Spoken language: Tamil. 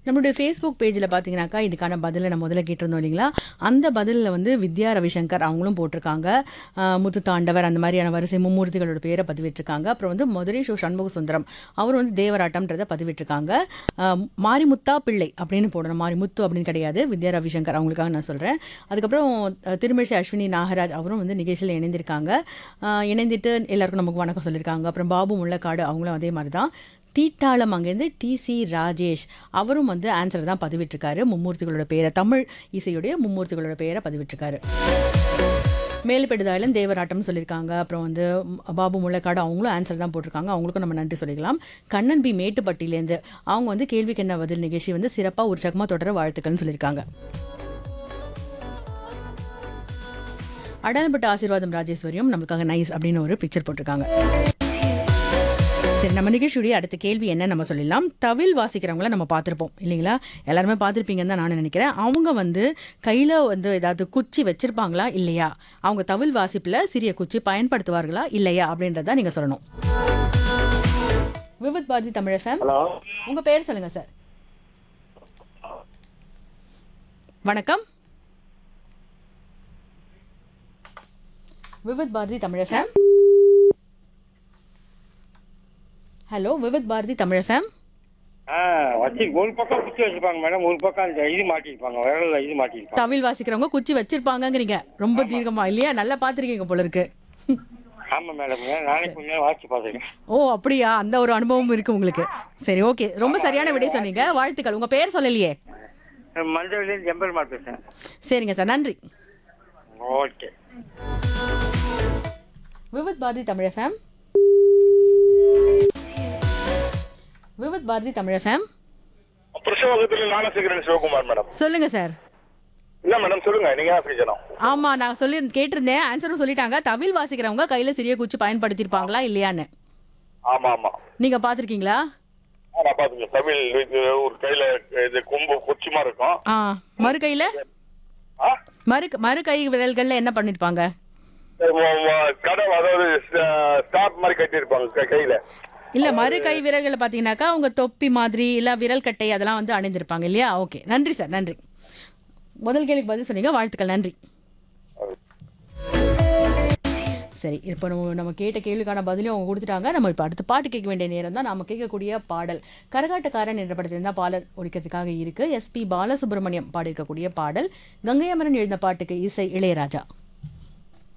நம்மளுடைய ஃபேஸ்புக் பேஜில் பார்த்தீங்கன்னாக்கா இதுக்கான பதிலை நம்ம முதல்ல கேட்டிருந்தோம் இல்லைங்களா அந்த பதிலில் வந்து வித்யா ரவிசங்கர் அவங்களும் போட்டிருக்காங்க ஆஹ் முத்து தாண்டவர் அந்த மாதிரியான வரிசை மும்மூர்த்திகளோட பேரை பதிவிட்டிருக்காங்க அப்புறம் வந்து மதுரை ஷோ சண்முக சுந்தரம் அவர் வந்து தேவராட்டம்ன்றதை பதிவிட்டிருக்காங்க ஆஹ் மாரிமுத்தா பிள்ளை அப்படின்னு போடணும் மாரிமுத்து அப்படின்னு கிடையாது வித்யா ரவிசங்கர் அவங்களுக்காக நான் சொல்கிறேன் அதுக்கப்புறம் அஹ், திருமிழிசை அஸ்வினி நாகராஜ் அவரும் வந்து நிகழ்ச்சியில் இணைந்திருக்காங்க ஆஹ், இணைந்துட்டு எல்லாருக்கும் நமக்கு வணக்கம் சொல்லியிருக்காங்க அப்புறம் பாபு முள்ளக்காடு அவங்களும் அதே மாதிரி தான் தீட்டாளம் அங்கேருந்து டிசி ராஜேஷ் அவரும் வந்து ஆன்சர் தான் பதிவிட்டிருக்காரு மும்மூர்த்திகளோட பேரை தமிழ் இசையுடைய மும்மூர்த்திகளோட பேரை பதிவிட்டிருக்காரு மேல்பெடுதாயிலும் தேவராட்டம்னு சொல்லியிருக்காங்க அப்புறம் வந்து ம், பாபு முள்ளக்காடு அவங்களும் ஆன்சர் தான் போட்டிருக்காங்க அவங்களுக்கும் நம்ம நன்றி சொல்லிக்கலாம் கண்ணன் பி மேட்டுப்பட்டியிலேருந்து அவங்க வந்து கேள்விக்கு என்ன பதில் நிகழ்ச்சி வந்து சிறப்பாக உற்சாகமாக தொடர வாழ்த்துக்கள்னு சொல்லியிருக்காங்க அடல்பட்ட ஆசீர்வாதம் ராஜேஸ்வரியும் நமக்காக நைஸ் அப்படின்னு ஒரு பிக்சர் போட்டிருக்காங்க சரி நம்ம நிகழ்ச்சியுடைய அடுத்த கேள்வி என்ன நம்ம சொல்லிடலாம் தவில் வாசிக்கிறவங்கள நம்ம பார்த்துருப்போம் இல்லைங்களா எல்லாருமே பார்த்துருப்பீங்கன்னு தான் நான் நினைக்கிறேன் அவங்க வந்து கையில் வந்து ஏதாவது குச்சி வச்சிருப்பாங்களா இல்லையா அவங்க தவில் வாசிப்பில் சிறிய குச்சி பயன்படுத்துவார்களா இல்லையா அப்படின்றத நீங்கள் சொல்லணும் விவித் பாரதி தமிழ் எஃப்எம் ஹலோ உங்கள் பேர் சொல்லுங்க சார் வணக்கம் Vividh Bharati Tamil FM hello Vividh Bharati Tamil FM ஆ வச்சு ஒரு பக்கம் குச்சி வச்சிருப்பாங்க மேடம் ஒரு பக்கம் அந்த இது மாட்டிருப்பாங்க விரல்ல இது மாட்டிருப்பாங்க தவில் வாசிக்கிறவங்க குச்சி வச்சிருப்பாங்கங்கிறீங்க ரொம்ப தீர்க்கமா இல்லையா நல்லா பார்த்துருக்கீங்க போல இருக்கு ஆமா மேடம் நாளைக்கு கொஞ்ச நேரம் வாட்சி பார்த்துருக்கேன் ஓ அப்படியா அந்த ஒரு அனுபவம் இருக்கு உங்களுக்கு சரி ஓகே ரொம்ப சரியான விடை சொன்னீங்க வாழ்த்துக்கள் உங்க பேர் சொல்லலையே மஞ்சள்லேருந்து எம்பெருமாள் பேசுறேன் சரிங்க சார் நன்றி okay Vividh Bharati Tamil FM Vividh Bharati Tamil FM புருஷவகத்துல ஞானசேகரன் சிவகுமார் மேடம் சொல்லுங்க சார் இல்ல மேடம் சொல்லுங்க நீங்க தான் பேசணும் ஆமா நான் சொல்லி கேட்டிருந்தேன் ஆன்சரும் சொல்லிட்டாங்க தவில் வாசிக்கிறவங்க கையில சிறிய குச்சி பயன்படுத்தியிருப்பாங்களா இல்லையான்னு ஆமா ஆமா நீங்க பாத்திருக்கீங்களா ஆ, நான் பாத்துக்கேன் தமிழ் இது ஒரு கையில இது கொம்பு குச்சிமா இருக்கும் ஆ மறு கையில ஆ? மறு மறு கை விரல்கள்ல என்ன பண்ணிருப்பாங்க ம- ம- கடை அதாவது ஸ்டாப் மாதிரி கட்டியிருப்பாங்க கை- கையில இல்ல மறு கை விரல்களை பாத்தீங்கன்னாக்கா அவங்க தொப்பி மாதிரி இல்ல விரல் கட்டை அதெல்லாம் வந்து அணிந்திருப்பாங்க இல்லையா ஓகே நன்றி சார் நன்றி முதல் கேள்விக்கு பதில் சொன்னீங்க வாழ்த்துக்கள் நன்றி சரி இப்போ நம்ம நம்ம கேட்ட கேள்விக்கான பதிலையும் அவங்க கொடுத்துட்டாங்க நம்ம இப்போ அடுத்த பாட்டு கேட்க வேண்டிய நேரம் தான் நாம கேட்கக்கூடிய பாடல் கரகாட்டக்காரன் என்ற படத்தில் தான் பாடல் ஒழிக்கிறதுக்காக இருக்கு எஸ்பி பாலசுப்ரமணியம் பாடியிருக்கக்கூடிய பாடல் கங்கை அமரன் எழுதின பாட்டுக்கு இசை இளையராஜா